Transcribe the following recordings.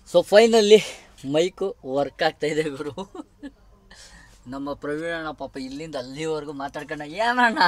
So finally mike work ಆಗ್ತಾ ಇದೆ ಗುರು ನಮ್ಮ ಪ್ರವೀಣಣ್ಣ ಪಾಪ ಇಲ್ಲಿಂದ ಅಲ್ಲಿವರೆಗೂ ಮಾತಾಡ್ಕೊಂಡ ಏನಣ್ಣ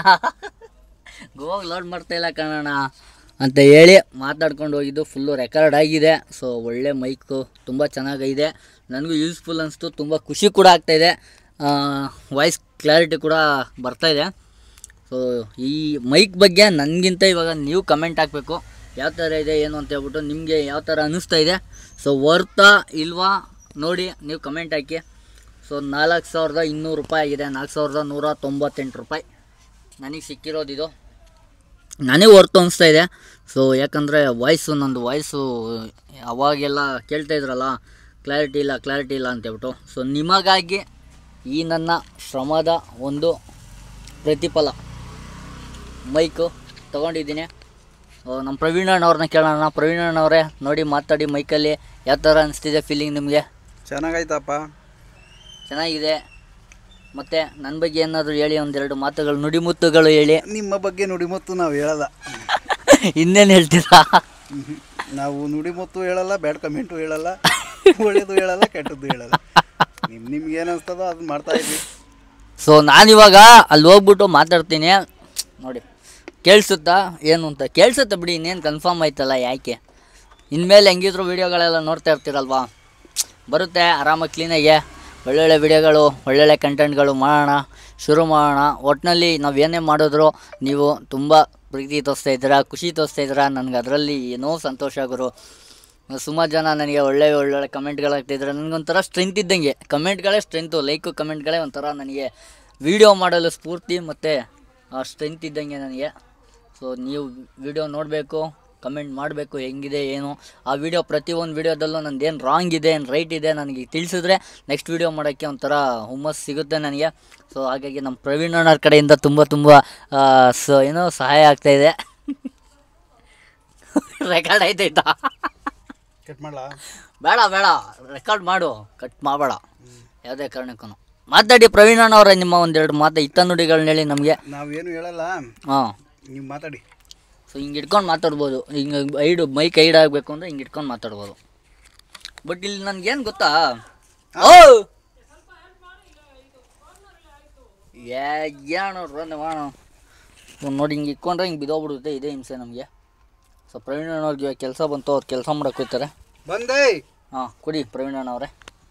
ಗೋವಾಗ ಲೋಡ್ ಮಾಡ್ತಾ ಇಲ್ಲ ಕಣಣ್ಣ ಅಂತ ಹೇಳಿ ಮಾತಾಡ್ಕೊಂಡು ಹೋಗಿದ್ದು ಫುಲ್ಲು ರೆಕಾರ್ಡ್ ಆಗಿದೆ ಸೊ ಒಳ್ಳೆ ಮೈಕು ತುಂಬ ಚೆನ್ನಾಗಿದೆ ನನಗೂ ಯೂಸ್ಫುಲ್ ಅನಿಸ್ತು ತುಂಬ ಖುಷಿ ಕೂಡ ಆಗ್ತಾಯಿದೆ ವಾಯ್ಸ್ ಕ್ಲಾರಿಟಿ ಕೂಡ ಬರ್ತಾಯಿದೆ ಸೊ ಈ ಮೈಕ್ ಬಗ್ಗೆ ನನಗಿಂತ ಇವಾಗ ನೀವು ಕಮೆಂಟ್ ಹಾಕಬೇಕು ಯಾವ ಥರ ಇದೆ ಏನು ಅಂತ ಹೇಳ್ಬಿಟ್ಟು ನಿಮಗೆ ಯಾವ ಥರ ಅನ್ನಿಸ್ತಾ ಇದೆ ಸೊ ವರ್ತಾ ಇಲ್ವಾ ನೋಡಿ ನೀವು ಕಮೆಂಟ್ ಹಾಕಿ ಸೊ ನಾಲ್ಕು ಸಾವಿರದ ಇನ್ನೂರು ರೂಪಾಯಿ ಆಗಿದೆ ನಾಲ್ಕು ಸಾವಿರದ ನೂರ ತೊಂಬತ್ತೆಂಟು ರೂಪಾಯಿ ನನಗೆ ಸಿಕ್ಕಿರೋದಿದು ನನಗೆ ವರ್ತು ಅನಿಸ್ತಾ ಇದೆ ಸೊ ಯಾಕಂದರೆ ವಾಯ್ಸು ನಂದು ವಾಯ್ಸು ಅವಾಗೆಲ್ಲ ಕೇಳ್ತಾ ಇದ್ರಲ್ಲ ಕ್ಲಾರಿಟಿ ಇಲ್ಲ ಕ್ಲಾರಿಟಿ ಇಲ್ಲ ಅಂತೇಳ್ಬಿಟ್ಟು ಸೊ ನಿಮಗಾಗಿ ಈ ನನ್ನ ಶ್ರಮದ ಒಂದು ಪ್ರತಿಫಲ ಮೈಕು ತೊಗೊಂಡಿದ್ದೀನಿ ನಮ್ಮ ಪ್ರವೀಣಣ್ಣವ್ರನ್ನ ಕೇಳೋಣ ಪ್ರವೀಣಣ್ಣವರೇ ನೋಡಿ ಮಾತಾಡಿ ಮೈಕಲ್ಲಿ ಯಾವ ಥರ ಅನಿಸ್ತಿದೆ ಫೀಲಿಂಗ್ ನಿಮಗೆ ಚೆನ್ನಾಗೈತಪ್ಪ ಚೆನ್ನಾಗಿದೆ ಮತ್ತು ನನ್ನ ಬಗ್ಗೆ ಏನಾದರೂ ಹೇಳಿ ಒಂದೆರಡು ಮಾತುಗಳು ನುಡಿಮುತ್ತುಗಳು ಹೇಳಿ ನಿಮ್ಮ ಬಗ್ಗೆ ನುಡಿಮುತ್ತು ನಾವು ಹೇಳಲ್ಲ ಇನ್ನೇನು ಹೇಳ್ತೀರಾ ಮ್ಹೂ. ನಾವು ನುಡಿಮುತ್ತು ಹೇಳಲ್ಲ ಬ್ಯಾಡ್ ಕಮೆಂಟು ಹೇಳಲ್ಲ ಒಳ್ಳೇದು ಹೇಳಲ್ಲ ಕೆಟ್ಟದ್ದು ಹೇಳಲ್ಲ ನಿಮ್ ನಿಮ್ಗೆ ಏನು ಅನ್ಸ್ತದೋ ಅದನ್ನ ಮಾಡ್ತಾ ಇದ್ವಿ ಸೊ ನಾನಿವಾಗ ಅಲ್ಲಿ ಹೋಗ್ಬಿಟ್ಟು ಮಾತಾಡ್ತೀನಿ ನೋಡಿ ಕೇಳಿಸುತ್ತಾ ಏನು ಅಂತ ಕೇಳಿಸುತ್ತೆ ಬಿಡಿ ಇನ್ನೇನು ಕನ್ಫರ್ಮ್ ಆಯ್ತಲ್ಲ ಯಾಕೆ ಇನ್ಮೇಲೆ ಹೆಂಗಿದ್ರು ವೀಡಿಯೋಗಳೆಲ್ಲ ನೋಡ್ತಾ ಇರ್ತೀರಲ್ವಾ ಬರುತ್ತೆ ಆರಾಮಾಗಿ ಕ್ಲೀನಾಗೆ ಒಳ್ಳೊಳ್ಳೆ ವಿಡಿಯೋಗಳು ಒಳ್ಳೊಳ್ಳೆ ಕಂಟೆಂಟ್ಗಳು ಮಾಡೋಣ ಶುರು ಮಾಡೋಣ ಒಟ್ಟಿನಲ್ಲಿ ನಾವು ಏನೇ ಮಾಡಿದ್ರು ನೀವು ತುಂಬ ಪ್ರೀತಿ ತೋರಿಸ್ತಾ ಇದ್ದೀರಾ ಖುಷಿ ತೋರಿಸ್ತಾ ಇದ್ದೀರಾ ನನಗೆ ಅದರಲ್ಲಿ ಏನೋ ಸಂತೋಷ ಗುರು ಸುಮಾರು ಜನ ನನಗೆ ಒಳ್ಳೆ ಒಳ್ಳೊಳ್ಳೆ ಕಮೆಂಟ್ಗಳು ಹಾಕ್ತಿದ್ದಾರೆ ನನಗೊಂಥರ ಸ್ಟ್ರೆಂತ್ ಇದ್ದಂಗೆ ಕಮೆಂಟ್ಗಳೇ ಸ್ಟ್ರೆಂತು ಲೈಕು ಕಮೆಂಟ್ಗಳೇ ಒಂಥರ ನನಗೆ ವಿಡಿಯೋ ಮಾಡಲು ಸ್ಫೂರ್ತಿ ಮತ್ತು ಸ್ಟ್ರೆಂತ್ ಇದ್ದಂಗೆ ನನಗೆ ಸೊ ನೀವು ವಿಡಿಯೋ ನೋಡಬೇಕು ಕಮೆಂಟ್ ಮಾಡಬೇಕು ಹೆಂಗಿದೆ ಏನು ಆ ವಿಡಿಯೋ ಪ್ರತಿಯೊಂದು ವಿಡಿಯೋದಲ್ಲೂ ನಂದು ಏನು ರಾಂಗ್ ಇದೆ ಏನು ರೈಟ್ ಇದೆ ನನಗೆ ತಿಳಿಸಿದ್ರೆ ನೆಕ್ಸ್ಟ್ ವಿಡಿಯೋ ಮಾಡೋಕ್ಕೆ ಒಂಥರ ಹುಮ್ಮಸ್ ಸಿಗುತ್ತೆ ನನಗೆ ಸೊ ಹಾಗಾಗಿ ನಮ್ಮ ಪ್ರವೀಣ್ ಅಣ್ಣರ ಕಡೆಯಿಂದ ತುಂಬ ತುಂಬ ಸ ಏನೋ ಸಹಾಯ ಆಗ್ತಾಯಿದೆ ರೆಕಾರ್ಡ್ ಆಯ್ತಾಯ್ತಾ ಕಟ್ ಮಾಡಲಾ ಬೇಡ ಬೇಡ ರೆಕಾರ್ಡ್ ಮಾಡು ಕಟ್ ಮಾಡಬೇಡ ಯಾವುದೇ ಕಾರಣಕ್ಕೂ ಮಾತಾಡಿ ಪ್ರವೀಣ್ ಅಣ್ಣವ್ರೆ ನಿಮ್ಮ ಒಂದೆರಡು ಮಾತು ಇತ್ತ ನುಡಿಗಳನ್ನ ಹೇಳಿ ನಮಗೆ ನಾವೇನು ಹೇಳಲ್ಲ ಹಾಂ ನೀವು ಮಾತಾಡಿ ಸೊ ಹಿಂಗೆ ಇಟ್ಕೊಂಡು ಮಾತಾಡ್ಬೋದು ಹಿಂಗೆ ಐಡು ಮೈಕ್ ಐಡ್ ಆಗಬೇಕು ಅಂದರೆ ಹಿಂಗೆ ಇಟ್ಕೊಂಡು ಮಾತಾಡ್ಬೋದು ಬಟ್ ಇಲ್ಲಿ ನನಗೇನು ಗೊತ್ತಾ ಓ ಏನೋ ಮಾಡ ನೋಡಿ ಹಿಂಗೆ ಇಟ್ಕೊಂಡ್ರೆ ಹಿಂಗೆ ಬಿದ್ದೋಗ್ಬಿಡುತ್ತೆ ಇದೇ ಹಿಂಸೆ ನಮಗೆ ಸೊ ಪ್ರವೀಣ್ ಅಣ್ಣವ್ರಿಗೆ ಇವಾಗ ಕೆಲಸ ಬಂತು ಅವ್ರು ಕೆಲಸ ಮಾಡಕ್ಕೆ ಹೋಗ್ತಾರೆ ಬಂದೇ ಹಾಂ ಕೊಡಿ ಪ್ರವೀಣ್ ಅಣ್ಣವರೇ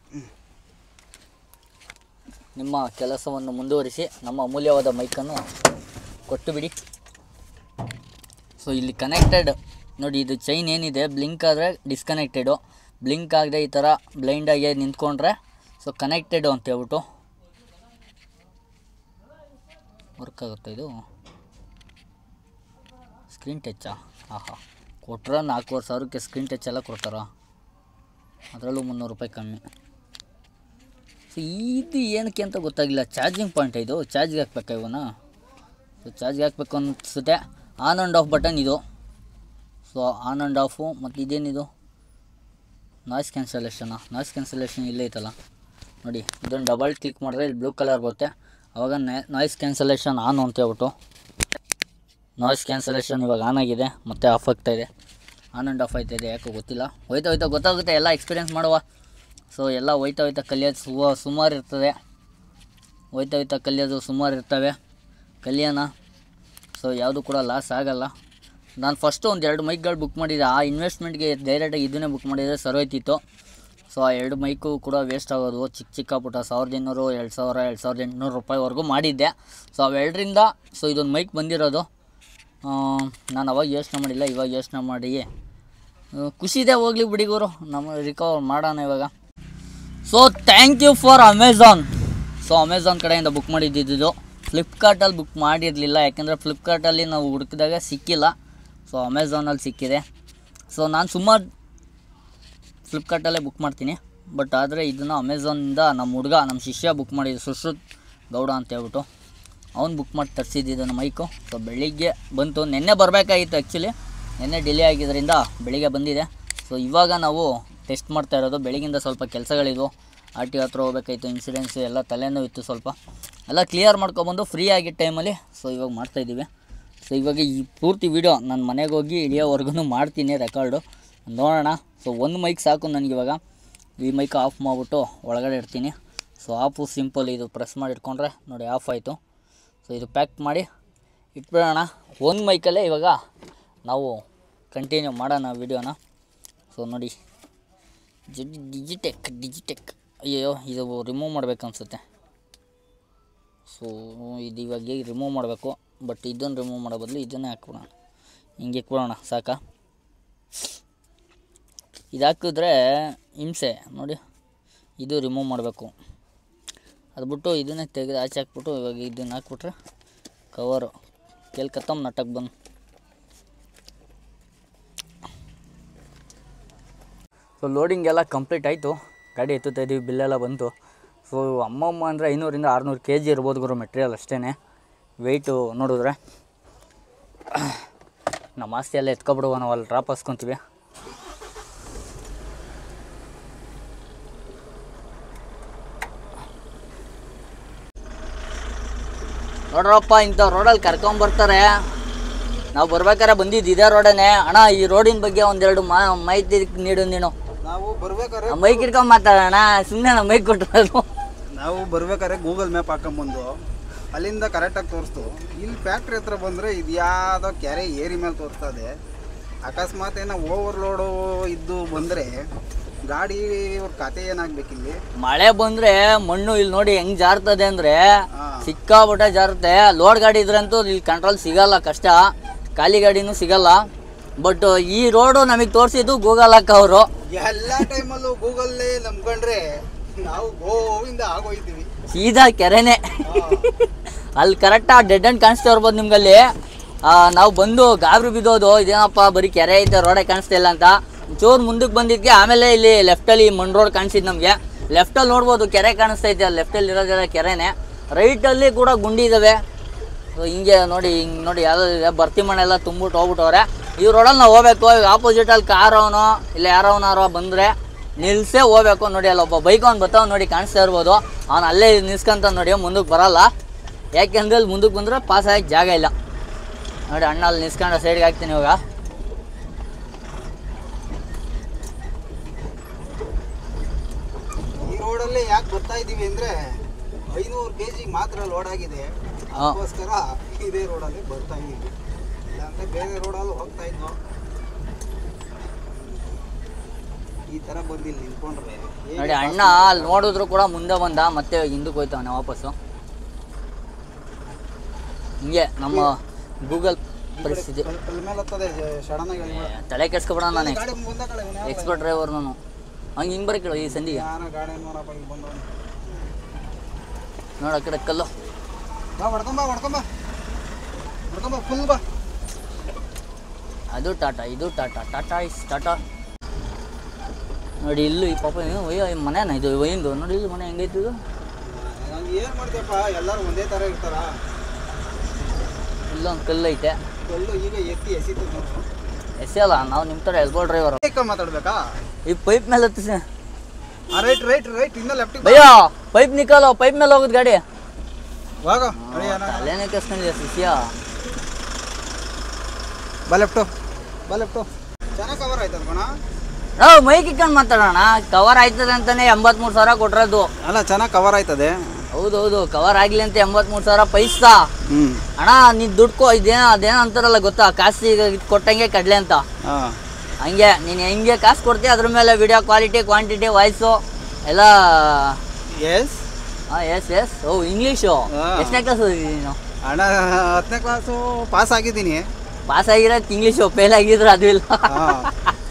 ನಿಮ್ಮ ಕೆಲಸವನ್ನು ಮುಂದುವರಿಸಿ ನಮ್ಮ ಅಮೂಲ್ಯವಾದ ಮೈಕನ್ನು ಕೊಟ್ಟು ಬಿಡಿ ಸೊ ಇಲ್ಲಿ ಕನೆಕ್ಟೆಡ್ ನೋಡಿ ಇದು ಚೈನ್ ಏನಿದೆ ಬ್ಲಿಂಕ್ ಆದರೆ ಡಿಸ್ಕನೆಕ್ಟೆಡು ಬ್ಲಿಂಕ್ ಆಗದೆ ಈ ಥರ ಬ್ಲೈಂಡಾಗಿ ನಿಂತ್ಕೊಂಡ್ರೆ ಸೊ ಕನೆಕ್ಟೆಡು ಅಂತ ಹೇಳ್ಬಿಟ್ಟು ವರ್ಕ್ ಆಗುತ್ತೆ ಇದು ಸ್ಕ್ರೀನ್ ಟಚ್ಚಾ ಆಹಾ ಕೊಟ್ರೆ ನಾಲ್ಕೂವರೆ ಸಾವಿರಕ್ಕೆ ಸ್ಕ್ರೀನ್ ಟಚ್ ಎಲ್ಲ ಕೊಡ್ತಾರಾ ಅದರಲ್ಲೂ ಮುನ್ನೂರು ರೂಪಾಯಿ ಕಮ್ಮಿ ಸೊ ಇದು ಏನಕ್ಕೆ ಅಂತ ಗೊತ್ತಾಗಿಲ್ಲ ಚಾರ್ಜಿಂಗ್ ಪಾಯಿಂಟ್ ಇದು ಚಾರ್ಜ್ಗೆ ಹಾಕ್ಬೇಕಾ ಇವನ್ನ ಸೊ ಚಾರ್ಜ್ಗೆ ಹಾಕ್ಬೇಕು ಅನಿಸುತ್ತೆ ಆನ್ ಆ್ಯಂಡ್ ಆಫ್ ಬಟನ್ ಇದು ಸೊ ಆನ್ ಆ್ಯಂಡ್ ಆಫು ಮತ್ತು ಇದೇನಿದು ನಾಯ್ಸ್ ಕ್ಯಾನ್ಸಲೇಷನಾ ನಾಯ್ಸ್ ಕ್ಯಾನ್ಸಲೇಷನ್ ಇಲ್ಲೇ ಐತಲ್ಲ ನೋಡಿ ಇದನ್ನು ಡಬಲ್ ಕ್ಲಿಕ್ ಮಾಡಿದ್ರೆ ಇಲ್ಲಿ ಬ್ಲೂ ಕಲರ್ ಬರುತ್ತೆ ಆವಾಗ ನಾಯ್ಸ್ ಕ್ಯಾನ್ಸಲೇಷನ್ ಆನ್ ಅಂತ ಹೇಳ್ಬಿಟ್ಟು ನಾಯ್ಸ್ ಕ್ಯಾನ್ಸಲೇಷನ್ ಇವಾಗ ಆನ್ ಆಗಿದೆ ಮತ್ತೆ ಆಫ್ ಆಗ್ತಾ ಇದೆ ಆನ್ ಆ್ಯಂಡ್ ಆಫ್ ಆಯ್ತಾ ಇದೆ ಯಾಕೋ ಗೊತ್ತಿಲ್ಲ ಹೋಯ್ತಾ ಹೋಯ್ತಾ ಗೊತ್ತಾಗುತ್ತೆ ಎಲ್ಲ ಎಕ್ಸ್ಪೀರಿಯೆನ್ಸ್ ಮಾಡುವ ಸೊ ಎಲ್ಲ ಹೋಯ್ತಾ ಹೋಯ್ತಾ ಕಲಿಯೋದು ಸುವ ಸುಮಾರು ಇರ್ತದೆ ಹೋಯ್ತಾ ಹೋಯ್ತಾ ಕಲಿಯೋದು ಸುಮಾರು ಇರ್ತವೆ ಕಲಿಯೋಣ ಸೊ ಯಾವುದು ಕೂಡ ಲಾಸ್ ಆಗಲ್ಲ ನಾನು ಫಸ್ಟು ಒಂದು ಎರಡು ಮೈಕ್ಗಳು ಬುಕ್ ಮಾಡಿದ್ದೆ ಆ ಇನ್ವೆಸ್ಟ್ಮೆಂಟ್ಗೆ ಡೈರೆಕ್ಟಾಗಿ ಇದನ್ನೇ ಬುಕ್ ಮಾಡಿದರೆ ಸರೋಯ್ತಿತ್ತು ಸೊ ಆ ಎರಡು ಮೈಕು ಕೂಡ ವೇಸ್ಟ್ ಆಗೋದು ಚಿಕ್ಕ ಚಿಕ್ಕ ಪುಟ್ಟ ಸಾವಿರದ ಇನ್ನೂರು ಎರಡು ಸಾವಿರ ಎರಡು ಸಾವಿರದ ಎಂಟುನೂರು ರೂಪಾಯಿವರೆಗೂ ಮಾಡಿದ್ದೆ ಸೊ ಅವೆರಡರಿಂದ ಸೊ ಇದೊಂದು ಮೈಕ್ ಬಂದಿರೋದು ನಾನು ಅವಾಗ ಯೋಚನೆ ಮಾಡಿಲ್ಲ ಇವಾಗ ಯೋಚನೆ ಮಾಡಿ ಆ, ಖುಷಿ ಇದೆ ಹೋಗ್ಲಿ ಬಿಡಿ ಗುರು ನಮ್ಮ ರಿಕವರ್ ಮಾಡೋಣ ಇವಾಗ so thank you for Amazon so Amazon ಕಡೆಯಿಂದ ಬುಕ್ ಮಾಡಿದ್ದಿದ್ದು ಫ್ಲಿಪ್ಕಾರ್ಟಲ್ಲಿ ಬುಕ್ ಮಾಡಿರಲಿಲ್ಲ ಯಾಕೆಂದರೆ ಫ್ಲಿಪ್ಕಾರ್ಟಲ್ಲಿ ನಾವು ಹುಡುಕಿದಾಗ ಸಿಕ್ಕಿಲ್ಲ ಸೊ ಅಮೆಝಾನಲ್ಲಿ ಸಿಕ್ಕಿದೆ ಸೊ ನಾನು ಸುಮಾರು ಫ್ಲಿಪ್ಕಾರ್ಟಲ್ಲೇ ಬುಕ್ ಮಾಡ್ತೀನಿ ಬಟ್ ಆದರೆ ಇದನ್ನು ಅಮೆಝಾನಿಂದ ನಮ್ಮ ಹುಡುಗ ನಮ್ಮ ಶಿಷ್ಯ ಬುಕ್ ಮಾಡಿದ್ದು ಸುಶ್ರುತ್ ಗೌಡ ಅಂತ ಹೇಳ್ಬಿಟ್ಟು ಅವ್ನು ಬುಕ್ ಮಾಡಿ ತರಿಸಿದ್ದು ಮೈಕು ಸೊ ಬೆಳಿಗ್ಗೆ ಬಂತು ನಿನ್ನೆ ಬರಬೇಕಾಗಿತ್ತು ಆ್ಯಕ್ಚುಲಿ ನಿನ್ನೆ ಡಿಲೇ ಆಗಿದ್ದರಿಂದ ಬೆಳಿಗ್ಗೆ ಬಂದಿದೆ ಸೊ ಇವಾಗ ನಾವು ಟೆಸ್ಟ್ ಮಾಡ್ತಾ ಇರೋದು ಬೆಳಗಿಂದ ಸ್ವಲ್ಪ ಕೆಲಸಗಳಿದ್ವು ಆರ್ ಟಿ ಹತ್ರ ಹೋಗ್ಬೇಕಾಯ್ತು ಇನ್ಸಿಡೆನ್ಸು ಎಲ್ಲ ತಲೆನೋವು ಇತ್ತು ಸ್ವಲ್ಪ ಎಲ್ಲ ಕ್ಲಿಯರ್ ಮಾಡ್ಕೊಬಂದು ಫ್ರೀ ಆಗಿದ್ದ ಟೈಮಲ್ಲಿ ಸೊ ಇವಾಗ ಮಾಡ್ತಾಯಿದ್ದೀವಿ ಸೊ ಇವಾಗ ಈ ಪೂರ್ತಿ ವೀಡಿಯೋ ನಾನು ಮನೆಗೆ ಹೋಗಿ ಇಳಿಯೋವರೆಗೂ ಮಾಡ್ತೀನಿ ರೆಕಾರ್ಡು ನೋಡೋಣ ಸೊ ಒಂದು ಮೈಕ್ ಸಾಕು ನನಗೆ ಇವಾಗ ಈ ಮೈಕ್ ಆಫ್ ಮಾಡಿಬಿಟ್ಟು ಒಳಗಡೆ ಇಡ್ತೀನಿ ಸೊ ಆಫು ಸಿಂಪಲ್ ಇದು ಪ್ರೆಸ್ ಮಾಡಿ ಇಟ್ಕೊಂಡ್ರೆ ನೋಡಿ ಆಫ್ ಆಯಿತು ಸೊ ಇದು ಪ್ಯಾಕ್ ಮಾಡಿ ಇಟ್ಬಿಡೋಣ ಒಂದು ಮೈಕಲ್ಲೇ ಇವಾಗ ನಾವು ಕಂಟಿನ್ಯೂ ಮಾಡೋಣ ವಿಡಿಯೋನ ಸೊ ನೋಡಿ ಜಿ ಡಿಜಿಟೆಕ್ ಡಿಜಿಟೆಕ್ ಅಯ್ಯೋ ಇದು ರಿಮೂವ್ ಮಾಡ್ಬೇಕು ಅನ್ಸುತ್ತೆ ಸೊ ಇದು ಇವಾಗ ರಿಮೂವ್ ಮಾಡಬೇಕು ಬಟ್ ಇದನ್ನು ರಿಮೂವ್ ಮಾಡೋ ಬದಲು ಇದನ್ನೇ ಹಾಕ್ಬಿಡೋಣ ಹಿಂಗೆ ಇಕ್ಬಿಡೋಣ ಸಾಕಾ ಇದು ಹಾಕಿದ್ರೆ ಹಿಂಸೆ ನೋಡಿ ಇದು ರಿಮೂವ್ ಮಾಡಬೇಕು ಅದು ಬಿಟ್ಟು ಇದನ್ನೇ ತೆಗೆದು ಆಚೆ ಹಾಕ್ಬಿಟ್ಟು ಇವಾಗ ಇದನ್ನು ಹಾಕ್ಬಿಟ್ರೆ ಕವರು ಕೆಲ್ ಕತ್ತಮ್ ನಟಕ್ಕೆ ಬಂದು ಸೊ ಲೋಡಿಂಗ್ ಎಲ್ಲ ಕಂಪ್ಲೀಟ್ ಆಯಿತು ಗಾಡಿ ಎತ್ತುತ್ತಾ ಇದ್ದೀವಿ ಬಿಲ್ಲೆಲ್ಲ ಬಂತು ಸೊ ಅಮ್ಮಮ್ಮ ಅಂದರೆ ಐನೂರಿಂದ ಆರುನೂರು ಕೆ ಜಿ ಇರ್ಬೋದು ಗುರು ಮೆಟೀರಿಯಲ್ ಅಷ್ಟೇ ವೆಯ್ಟು ನೋಡಿದ್ರೆ ನಮ್ಮ ಆಸ್ತಿ ಎಲ್ಲ ಎತ್ಕೊಬಿಡುವ ನಾವು ಅಲ್ಲಿ ಡ್ರಾಪ್ ಹಾಸ್ಕೊತೀವಿ ನೋಡ್ರಪ್ಪ ಇಂಥ ರೋಡಲ್ಲಿ ಕರ್ಕೊಂಬರ್ತಾರೆ ನಾವು ಬರ್ಬೇಕಾರೆ ಬಂದಿದ್ದು ಇದೇ ರೋಡನೇ ಅಣ್ಣ ಈ ರೋಡಿನ ಬಗ್ಗೆ ಒಂದೆರಡು ಮಾ ಮಾಹಿತಿ ನೀಡು ನೀನು ನಾವು ಬರ್ಬೇಕಾರೆ ಮೈಕ್ ಇಟ್ಕೊಂಡ್ ಮಾತಾಡೋಣ ಸುಮ್ಮನೆ ನಮ್ಮ ಮೈಕ್ ಕೊಟ್ಟರು ನಾವು ಬರ್ಬೇಕಾದ್ರೆ ಗೂಗಲ್ ಮ್ಯಾಪ್ ಹಾಕೊಂಬಂದು ಅಲ್ಲಿಂದ ಕರೆಕ್ಟಾಗಿ ತೋರಿಸ್ತು ಇಲ್ಲಿ ಫ್ಯಾಕ್ಟ್ರಿ ಹತ್ರ ಬಂದರೆ ಇದು ಯಾವುದೋ ಕೆರೆ ಏರಿ ಮೇಲೆ ತೋರಿಸ್ತದೆ ಅಕಸ್ಮಾತ್ ಏನೋ ಓವರ್ಲೋಡು ಇದ್ದು ಬಂದರೆ ಗಾಡಿ ಅವ್ರ ಕತೆ ಏನಾಗ್ಬೇಕಿಲ್ಲಿ ಮಳೆ ಬಂದ್ರೆ ಮಣ್ಣು ಇಲ್ಲಿ ನೋಡಿ ಹೆಂಗ್ ಜಾರ್ತದೆ ಅಂದ್ರೆ ಹಾ. ಸಿಕ್ಕಾಬಿಟ್ಟೆ ಜಾರುತ್ತೆ ಲೋಡ್ ಗಾಡಿ ಇದ್ರಂತೂ ಇಲ್ಲಿ ಕಂಟ್ರೋಲ್ ಸಿಗಲ್ಲ ಕಷ್ಟ ಖಾಲಿ ಗಾಡಿನೂ ಸಿಗಲ್ಲ ಬಟ್ ಈ ರೋಡು ನಮಗೆ ತೋರಿಸಿದ್ದು ಗೂಗಲ್ ಹಾಕ ಅವರು ಎಲ್ಲ ಟೈಮಲ್ಲೂ ಗೂಗಲ್ಲೇ ನಂಬ್ಕೊಂಡ್ರೆ ನಾವು ಗೋವಿಂದ ಆಗೋಯ್ತೀವಿ ಸೀದಾ ಕೆರೆನೆ ಅಲ್ಲಿ ಕರೆಕ್ಟ್ ಡೆಡ್ ಅಂಡ್ ಕಾಣಿಸ್ತಾ ಇರ್ಬೋದು ನಿಮ್ಗಲ್ಲಿ ಆ, ನಾವು ಬಂದು ಗಾಬರಿ ಬಿದ್ದೋದು ಇದೇನಪ್ಪ ಬರೀ ಕೆರೆ ಐತೆ ರೋಡೇ ಕಾಣಿಸ್ತಾ ಇಲ್ಲ ಅಂತ ಚೂರು ಮುಂದಕ್ಕೆ ಬಂದಿದ್ದಕ್ಕೆ ಆಮೇಲೆ ಇಲ್ಲಿ ಲೆಫ್ಟಲ್ಲಿ ಮಣ್ ರೋಡ್ ಕಾಣಿಸಿದ್ ನಮಗೆ ಲೆಫ್ಟಲ್ಲಿ ನೋಡ್ಬೋದು ಕೆರೆ ಕಾಣಿಸ್ತೈತೆ ಅಲ್ಲಿ ಲೆಫ್ಟಲ್ಲಿ ಇರೋದೆಲ್ಲ ಕೆರೆನೇ ರೈಟಲ್ಲಿ ಕೂಡ ಗುಂಡಿ ಇದ್ದಾವೆ ಸೊ ಹಿಂಗೆ ನೋಡಿ ಹಿಂಗೆ ನೋಡಿ ಯಾವ್ದು ಬರ್ತಿ ಮಣ್ಣೆಲ್ಲ ತುಂಬಿಟ್ಟು ಹೋಗ್ಬಿಟ್ಟವ್ರೆ ಈ ರೋಡಲ್ಲಿ ನಾವು ಹೋಗ್ಬೇಕು ಈಗ ಆಪೋಸಿಟಲ್ಲಿ ಕಾರ್ ಅವನು ಇಲ್ಲ ಯಾರವನಾರೋ ಬಂದರೆ ನಿಲ್ಸೇ ಹೋಗ್ಬೇಕು ನೋಡಿ ಅಲ್ಲಿ ಒಬ್ಬ ಬೈಕ್ ಅವ್ನು ಬರ್ತಾವ ನೋಡಿ ಕಾಣಿಸ್ತಾ ಇರ್ಬೋದು ಅವ್ನು ಅಲ್ಲೇ ನಿಲ್ಸ್ಕೊಂತ ನೋಡಿ ಮುಂದಕ್ಕೆ ಬರಲ್ಲ ಯಾಕೆಂದ್ರೆ ಅಲ್ಲಿ ಮುಂದಕ್ಕೆ ಬಂದರೆ ಪಾಸ್ ಆಗಕ್ಕೆ ಜಾಗ ಇಲ್ಲ ನೋಡಿ ಅಣ್ಣ ಅಲ್ಲಿ ನಿಲ್ಸ್ಕೊಂಡು ಸೈಡ್ಗೆ ಹಾಕ್ತೀನಿ ಇವಾಗ ಈ ರೋಡಲ್ಲೇ ಯಾಕೆ ಬರ್ತಾ ಇದ್ದೀವಿ ಅಂದರೆ ಐನೂರು ಕೆ ಜಿಗೆ ಮಾತ್ರ ಲೋಡ್ ಆಗಿದೆ ಹಾ. ಅದಕ್ಕೋಸ್ಕರ ಇದೇ ರೋಡಲ್ಲಿ ಬರ್ತಾ ಇದ್ದೀವಿ ಇಲ್ಲಾಂದ್ರೆ ಬೇರೆ ರೋಡಲ್ಲಿ ಹೋಗ್ತಾ ಇದ್ವು ಈ ಥರ ಬಂದಿಲ್ಲ ನಿಂತ್ಕೊಂಡ್ರೆ ಹೇಗೆ ನೋಡಿ ಅಣ್ಣ ಅಲ್ಲಿ ನೋಡಿದ್ರು ಕೂಡ ಮುಂದೆ ಬಂದ ಮತ್ತೆ ಹಿಂದಕ್ಕೆ ಹೋಯ್ತಾವನೆ ವಾಪಸ್ಸು ಹಿಂಗೆ ನಮ್ಮ ಗೂಗಲ್ ಪರಿಸ್ಥಿತಿ ಕಲ್- ಕಲ್ ಮೇಲೆ ಹತ್ತದೆ ಸಡನ್ ಆಗಿ ಹೇಳ್ಬೇಡ. ತಲೆ ಕೆಡ್ಸ್ಕೊಬೇಡ ನಾನು ಗಾಡಿ ಮುಂದೆ ಕಡೆ ಇವ್ನು ಯಾವ ಎಕ್ಸ್ಪರ್ಟ್ ಡ್ರೈವರ್ ನಾನು ಹಂಗೆ ಹಿಂಗೆ ಬರಕ್ಕೆ ಈ ಸಂಧಿಗೆ ಯಾನ ಗಾಡಿ ನೋಡಪ್ಪ ಇಲ್ಲಿ ಬಂದವನು ನೋಡು ಆ ಕಡೆ ಕಲ್ಲು ಬಾ ಹೊಡ್ಕೊಂಬ ಹೊಡ್ಕೊಂಬ ಹೊಡ್ಕೊಂಬ ಫುಲ್ ಬಾ ಅದು ಟಾಟಾ ಇದು ಟಾಟಾ ಟಾಟಾ ಇಸ್ ಟಾಟಾ ನೋಡಿ ಇಲ್ಲೂ ಈ ಪಾಪ ಏನು ಅಯ್ಯೋ ಈ ಮನೆನ ಇದು ಒಯ್ಯಿಂದು ನೋಡಿ ಇಲ್ಲಿ ಮನೆ ಹೆಂಗೈತಿ ಇದು ನಂಗೆ ಏನು ಮಾಡ್ತೀಯಪ್ಪ ಎಲ್ಲರೂ ಒಂದೇ ಥರ ಇರ್ತಾರ ಇಲ್ಲೊಂದು ಕಲ್ಲು ಐತೆ ಕಲ್ಲು ಈಗ ಎತ್ತಿ ಎಸಿತು ಎಸೆಯಲ್ಲ ನಾವು ನಿಮ್ಮ ಥರ ಎಲ್ಬೋ ಡ್ರೈವರ್ ಮಾತಾಡ್ಬೇಕಾ ಈ ಪೈಪ್ ಮೇಲೆ ಹತ್ತಿಸಿ ರೈಟ್ ರೈಟ್ ರೈಟ್ ಇನ್ನ ಲೆಫ್ಟ್ ಭಯ್ಯ ಪೈಪ್ ನಿಕ್ಕಲ್ಲ ಪೈಪ್ ಮೇಲೆ ಹೋಗುದು ಗಾಡಿ ಹೋಗ ಅರೆ ಏನ ತಲೆನೇ ಕೆಸ್ಕೊಂಡಿದೆ ಶಿಷ್ಯ ಬಾ ಲೆಫ್ಟು ಬಾ ಲೆಫ್ಟು ಚೆನ್ನಾಗಿ ಕವರ್ ಆಯ್ತು ಅನ್ಕೋಣ ನಾವು ಮೈಕ್ ಇಕ್ಕೊಂಡು ಮಾತಾಡೋಣ ಕವರ್ ಆಯ್ತದೆ ಅಂತಾನೆ ಎಂಬತ್ಮೂರು ಸಾವಿರ ಕೊಟ್ರದ್ದು ಅಲ್ಲ ಚೆನ್ನಾಗಿ ಕವರ್ ಆಯ್ತದೆ ಹೌದು ಹೌದು ಕವರ್ ಆಗ್ಲಿ ಅಂತ ಎಂಬತ್ಮೂರು ಸಾವಿರ ಪೈಸಾ ಹ್ಞೂ ಅಣ್ಣ ನೀ ದುಡ್ಕೋ ಇದೇನೋ ಅದೇನೋ ಅಂತಾರಲ್ಲ ಗೊತ್ತಾ ಕಾಸು ಈಗ ಇದ್ ಕೊಟ್ಟಂಗೆ ಕಡ್ಲೆ ಅಂತ ಹಾಂ ಹಂಗೆ ನೀನು ಹೆಂಗೆ ಕಾಸು ಕೊಡ್ತೀಯ ಅದ್ರ ಮೇಲೆ ವಿಡಿಯೋ ಕ್ವಾಲಿಟಿ ಕ್ವಾಂಟಿಟಿ ವಾಯ್ಸು ಎಲ್ಲ ಎಸ್ ಹಾಂ ಎಸ್ ಎಸ್ ಓ ಇಂಗ್ಲೀಷು ಹಾ. ಎಷ್ಟನೇ ಕ್ಲಾಸ್ ನೀನು ಅಣ್ಣ ಹತ್ತನೇ ಕ್ಲಾಸು ಪಾಸ್ ಆಗಿದ್ದೀನಿ ಪಾಸ್ ಆಗಿರೋದು ಇಂಗ್ಲೀಷು ಫೇಲ್ ಆಗಿದ್ರೆ ಅದು ಇಲ್ಲ ಹಾಂ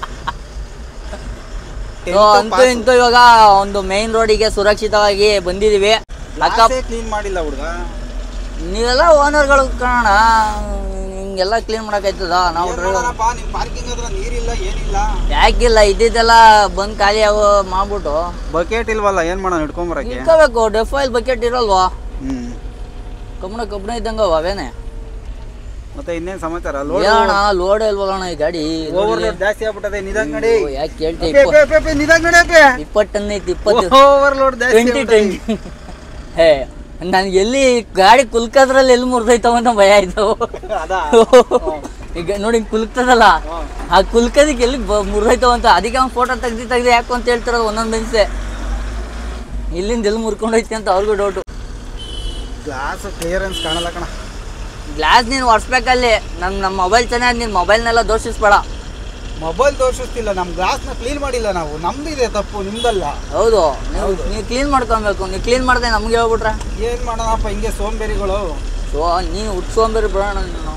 ಸೊ ಅಂತೂ ಇಂತೂ ಇವಾಗ ಒಂದು ಮೇನ್ ರೋಡಿಗೆ ಸುರಕ್ಷಿತವಾಗಿ ಬಂದಿದ್ದೀವಿ ಅಕ್ಕ ಕ್ಲೀನ್ ಮಾಡಿಲ್ಲ ಹುಡುಗ ನೀವೆಲ್ಲ ಓನರ್ಗಳು ಕಾಣ ಹಿಂಗೆಲ್ಲ ಕ್ಲೀನ್ ಮಾಡೋಕ್ಕಾಯ್ತದ ನಾವು ಡ್ರೈವರ್ ನಿಮ್ಮ ಪಾರ್ಕಿಂಗ್ ಹತ್ರ ನೀರಿಲ್ಲ ಏನಿಲ್ಲ ಯಾಕಿಲ್ಲ ಇದ್ದಿದ್ದೆಲ್ಲ ಬಂದು ಖಾಲಿ ಅವು ಮಾಡ್ಬಿಟ್ಟು ಬಕೆಟ್ ಇಲ್ವಲ್ಲ ಏನು ಮಾಡೋಣ ಇಟ್ಕೊಂಬರಕ್ಕೆ ಇಟ್ಕೋಬೇಕು ಡೆಫಾಯಿಲ್ ಬಕೆಟ್ ಇರಲ್ವಾ ಹ್ಞೂ ಕಬ್ಬಣ ಕಬ್ಬಣ ಇದ್ದಂಗ ಅವೇನೆ ಮತ್ತೆ ಇನ್ನೇನು ಸಮಾಚಾರ ಲೋಡ್ ಏನಣ್ಣ ಲೋಡ್ ಇಲ್ವಲ್ಲಣ್ಣ ಈ ಗಾಡಿ ಓವರ್ ಲೋಡ್ ಜಾಸ್ತಿ ಆಗ್ಬಿಟ್ಟದೆ ನಿಧಾನ ನಡಿ ಓ, ಯಾಕೆ ಕೇಳ್ತಿ ಅಪ್ಪೆ, ಅಪ್ಪೆ, ಅಪ್ಪೆ, ಅಪ್ಪೆ, ನಿಧಾನ ನಡಿ ಅಪ್ಪೆ ಇಪ್ಪತ್ತು ಟನ್ ಐತಿ ಇಪ್ಪತ್ತು ಓವರ್ ಲೋಡ್ ಜಾಸ್ತಿ ಟ್ವೆಂಟಿ ಟ್ವೆಂಟಿ ಹೇ ನನ್ಗೆ ಎಲ್ಲಿ ಗಾಡಿ ಕುಲ್ಕದ್ರಲ್ಲಿ ಎಲ್ಲಿ ಮುರಿದೈತವ ಅಂತ ಭಯ ಆಯ್ತು ಅದಾ ಈಗ ನೋಡಿ ಹಿಂಗ್ ಕುಲ್ಕ್ತದಲ್ಲ ಹ್ಮ್. ಆ ಕುಲ್ಕದಿಕ್ಕೆ ಎಲ್ಲಿ ಮುರಿದೋಯ್ತವ ಅಂತ ಅದಕ್ಕೆ ಅವ್ನು ಫೋಟೋ ತೆಗ್ದು ತೆಗ್ದು ಯಾಕು ಅಂತ ಹೇಳ್ತಿರೋದು ಒಂದೊಂದು ಬೆನ್ಸೆ ಇಲ್ಲಿಂದ ಎಲ್ಲಿ ಮುರ್ಕೊಂಡೈತಿ ಅಂತ ಅವ್ರಿಗೂ ಡೌಟು ಗ್ಲಾಸ್ ಕ್ಲಿಯರೆನ್ಸ್ ಕಾಣಲ್ಲ ಕಣ ಗ್ಲಾಸ್ ನೀನು ಒರೆಸ್ಬೇಕಲ್ಲಿ ನಮ್ಮ ನಮ್ಮ ಮೊಬೈಲ್ ಚೆನ್ನಾಗಿ ನಿನ್ನ ಮೊಬೈಲ್ನೆಲ್ಲ ದೋಷಿಸ್ಬೇಡ ಮೊಬೈಲ್ ತೋರಿಸ್ತಿಲ್ಲ ನಮ್ಮ ಗ್ಲಾಸ್ನ ಕ್ಲೀನ್ ಮಾಡಿಲ್ಲ ನಾವು ನಮ್ದಿದೆ ತಪ್ಪು ನಿಮ್ದಲ್ಲ ಹೌದು ನೀವು ನೀವು ಕ್ಲೀನ್ ಮಾಡ್ಕೊಬೇಕು ನೀವು ಕ್ಲೀನ್ ಮಾಡ್ದೆ ನಮಗೆ ಹೇಳ್ಬಿಟ್ರೆ ಏನು ಮಾಡೋಣಪ್ಪ ಹಿಂಗೆ ಸೋಂಬೇರಿಗಳು ಸೊ ನೀನು ಉಟ್ಸ್ಕೊಂಬೇರಿ ಬಿಡೋಣ ನೀನು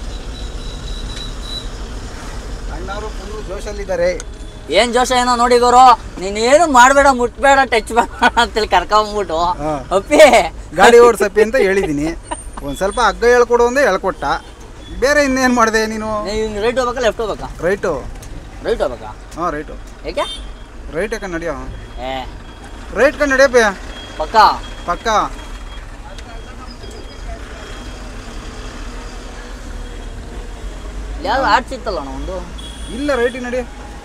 ಅಣ್ಣವರು ಫುಲ್ಲು ಜೋಶಲ್ಲಿದ್ದಾರೆ ಏನು ಜೋಶ ಏನೋ ನೋಡಿ ಗುರು ನೀನು ಏನು ಮಾಡಬೇಡ ಮುಟ್ಬೇಡ ಟಚ್ ಬೇಡ ಅಂತೇಳಿ ಕರ್ಕೊಂಬಿಟ್ಟು ಹಾ. ಅಪ್ಪಿ ಗಾಡಿ ಓಡಿಸಪ್ಪಿ ಅಂತ ಹೇಳಿದ್ದೀನಿ ಒಂದು ಸ್ವಲ್ಪ ಹಗ್ಗ ಹೇಳ್ಕೊಡು ಅಂದ್ರೆ ಹೇಳ್ಕೊಟ್ಟ ಬೇರೆ ಇನ್ನೇನು ಮಾಡಿದೆ ನೀನು ನೀನು ರೈಟ್ ಹೋಗ್ಬೇಕಾ ಲೆಫ್ಟ್ ಹೋಗ್ಬೇಕಾ ರೈಟು ರೈಟ್ ಹೋಗ್ಬೇಕಾ ಹಾಂ ರೈಟು ಏಕೆ ರೈಟ್ ಯಾಕೆ ನಡಿಯೋ ಏ ರೈಟ್ ಕಣ್ ನಡಿಯಪ್ಪ ಪಕ್ಕ ಪಕ್ಕ ಯಾವ್ದು ಆರ್ಟ್ ಸಿಕ್ತಲ್ಲ ಅಣ್ಣ ಒಂದು ಇಲ್ಲ ರೈಟಿಗೆ ನಡಿ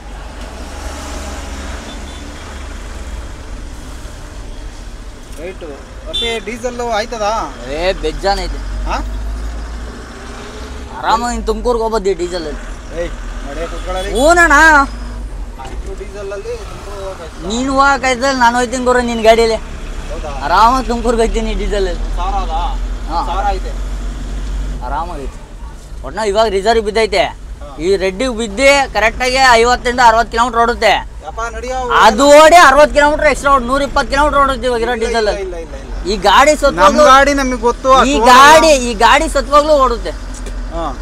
ರೈಟು ಅಪ್ಪಿ ಡೀಸೆಲ್ಲು ಆಯ್ತದಾ ಏ ಬೆಜ್ಜಾನ ಐತೆ ಹಾಂ ಆರಾಮಾಗಿ ನೀನು ತುಮಕೂರ್ಗೆ ಹೋಗ್ಬೋದು ಡೀಸೆಲ್ ಏಯ್ ನಡೆಯ ಕುತ್ಕೊಳ್ಳಿ ಹೂನಣ್ಣ ಆಯ್ತು ಡೀಸೆಲಲ್ಲಿ ತುಂಬ ಹೋಗ್ಬೇಕು. ನೀನು ಹೋಗಕ್ಕಾಯ್ತಲ್ಲ ನಾನು ಹೋಯ್ತೀನಿ ಗುರು ನಿನ್ನ ಗಾಡೀಲಿ ಹೌದಾ ಆರಾಮಾಗಿ ತುಮಕೂರ್ಗೆ ಹೋಗ್ತೀನಿ ಡೀಸೆಲಲ್ಲಿ ಸಾವಿರ ಅದಾ ಹಾಂ ಸಾವಿರ ಐತೆ ಆರಾಮಾಗೈತಿ ಒಟ್ನ ಇವಾಗ ರಿಸರ್ವ್ ಬಿದ್ದೈತೆ ಈ ರೆಡ್ಡಿಗೆ ಬಿದ್ದು ಕರೆಕ್ಟಾಗಿ ಐವತ್ತರಿಂದ ಅರವತ್ತು ಕಿಲೋಮೀಟ್ರ್ ಓಡುತ್ತೆ ಯಪ್ಪ ನಡಿಯೋ ಅದು ಓಡಿ ಅರವತ್ತು ಕಿಲೋಮೀಟ್ರ್ ಎಕ್ಸ್ಟ್ರಾ ಓಡಿ ನೂರ ಇಪ್ಪತ್ತು ಕಿಲೋಮೀಟ್ರ್ ಓಡುತ್ತೆ ಇವಾಗ ಇರೋ ಡೀಸೆಲ್ ಇಲ್ಲ ಇಲ್ಲ ಇಲ್ಲ ಇಲ್ಲ ಈ ಗಾಡಿ ನಮ್ಮ ಸತ್ವಾಗ್ಲೂ ಗಾಡಿ ನಮಗೆ ಗೊತ್ತು ಈ ಅಷ್ಟು ಗಾಡಿ ಈ ಗಾಡಿ ಸತ್ವಾಗ್ಲೂ ಓಡುತ್ತೆ ಹಾಂ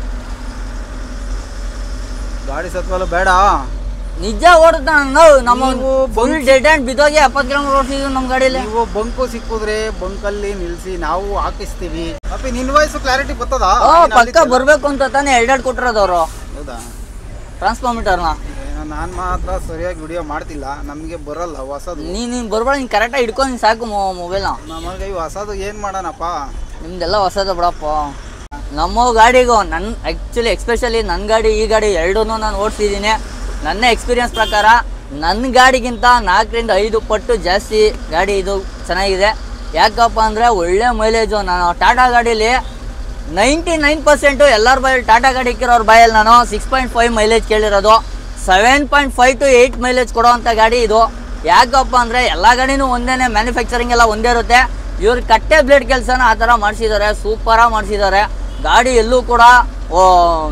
ಗಾಡಿ ಸತ್ವಲ್ಲ ಬೇಡ ನಿಜ ಓಡುತ್ತೆ ನಾವು ನಮ್ಮ ನೀವು ಫುಲ್ ಡೆಡ್ ಆ್ಯಂಡ್ ಬಿದ್ದೋಗಿ ಎಪ್ಪತ್ತು ಕಿಲೋಮೀಟ್ರ್ ಓಡಿಸಿದ್ವಿ ನಮ್ಮ ಗಾಡಿಯಲ್ಲಿ ನೀವು ಬಂಕು ಸಿಕ್ಕಿದ್ರೆ ಬಂಕಲ್ಲಿ ನಿಲ್ಸಿ ನಾವು ಹಾಕಿಸ್ತೀವಿ ಅಪ್ಪಿ ನಿನ್ನ ವಯಸ್ಸು ಕ್ಲಾರಿಟಿ ಗೊತ್ತದ ಓ ಪಕ್ಕ ಬರಬೇಕು ಅಂತ ತಾನೇ ಎರಡೆರಡು ಕೊಟ್ಟಿರೋದು ಅವರು ಹೌದಾ ಟ್ರಾನ್ಸ್ಫಾರ್ಮಿಟರ್ನ ಏನೋ ನಾನು ಮಾತ್ರ ಸರಿಯಾಗಿ ವಿಡಿಯೋ ಮಾಡ್ತಿಲ್ಲ ನಮಗೆ ಬರಲ್ಲ ಹೊಸದು ನೀನು ನೀನು ಬರ್ಬೇಡ ನೀನು ಕರೆಕ್ಟಾಗಿ ಹಿಡ್ಕೊಂಡು ನೀನು ಸಾಕು ಮೊಬೈಲ್ನ ನಮಗೆ ಈ ಹೊಸದು ಏನು ಮಾಡೋಣಪ್ಪ ನಿಮ್ದೆಲ್ಲ ಹೊಸದು ಬಿಡಪ್ಪ ನಮ್ಮ ಗಾಡಿಗೂ ನನ್ನ ಆ್ಯಕ್ಚುಲಿ ಎಕ್ಸ್ಪೆಷಲಿ ನನ್ನ ಗಾಡಿ ಈ ಗಾಡಿ ಎರಡೂ ನಾನು ಓಡಿಸಿದ್ದೀನಿ ನನ್ನ ಎಕ್ಸ್ಪೀರಿಯನ್ಸ್ ಪ್ರಕಾರ ನನ್ನ ಗಾಡಿಗಿಂತ ನಾಲ್ಕರಿಂದ ಐದು ಪಟ್ಟು ಜಾಸ್ತಿ ಗಾಡಿ ಇದು ಚೆನ್ನಾಗಿದೆ ಯಾಕಪ್ಪ ಅಂದರೆ ಒಳ್ಳೆ ಮೈಲೇಜು ನಾನು ಟಾಟಾ ಗಾಡೀಲಿ ನೈಂಟಿ ನೈನ್ ಪರ್ಸೆಂಟು ಎಲ್ಲರ ಬಾಯಲ್ಲಿ ಟಾಟಾ ಗಾಡಿ ಇಕ್ಕಿರೋರ ಬಾಯಲ್ಲಿ ನಾನು ಸಿಕ್ಸ್ ಪಾಯಿಂಟ್ ಫೈವ್ ಮೈಲೇಜ್ ಕೇಳಿರೋದು seven point five to eight mileage ಕೊಡೋವಂಥ ಗಾಡಿ ಇದು ಯಾಕಪ್ಪ ಅಂದರೆ ಎಲ್ಲ ಗಾಡಿನೂ ಒಂದೇ ಮ್ಯಾನುಫ್ಯಾಕ್ಚರಿಂಗ್ ಎಲ್ಲ ಒಂದೇ ಇರುತ್ತೆ ಇವ್ರು ಕಟ್ಟೆ ಬ್ಲೇಡ್ ಕೆಲಸನ ಆ ಥರ ಮಾಡಿಸಿದ್ದಾರೆ ಸೂಪರಾಗಿ ಮಾಡಿಸಿದ್ದಾರೆ ಗಾಡಿ ಎಲ್ಲೂ ಕೂಡ ಓ,